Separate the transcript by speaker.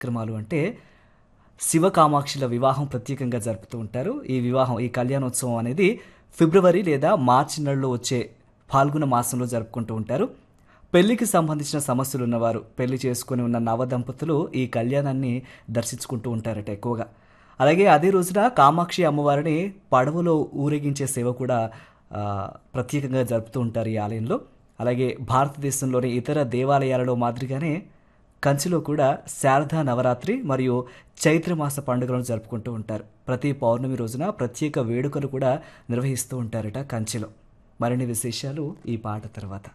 Speaker 1: కార్యక్రమాలు అంటే శివ కామాక్షుల వివాహం ప్రత్యేకంగా జరుపుతూ ఉంటారు ఈ వివాహం ఈ కళ్యాణోత్సవం అనేది ఫిబ్రవరి లేదా మార్చి నెలలో వచ్చే ఫాల్గుణ మాసంలో జరుపుకుంటూ ఉంటారు పెళ్లికి సంబంధించిన సమస్యలు ఉన్నవారు పెళ్లి చేసుకుని ఉన్న నవ దంపతులు ఈ కళ్యాణాన్ని దర్శించుకుంటూ ఉంటారట ఎక్కువగా అలాగే అదే రోజున కామాక్షి అమ్మవారిని పడవలో ఊరేగించే సేవ కూడా ఆ, ప్రత్యేకంగా జరుపుతూ ఉంటారు ఈ ఆలయంలో అలాగే భారతదేశంలోని ఇతర దేవాలయాలలో మాదిరిగానే కంచిలో కూడా శారదా నవరాత్రి మరియు చైత్రమాస పండుగలను జరుపుకుంటూ ఉంటారు ప్రతి పౌర్ణమి రోజున ప్రత్యేక వేడుకలు కూడా నిర్వహిస్తూ ఉంటారట కంచిలో మరిన్ని విశేషాలు ఈ పాట తర్వాత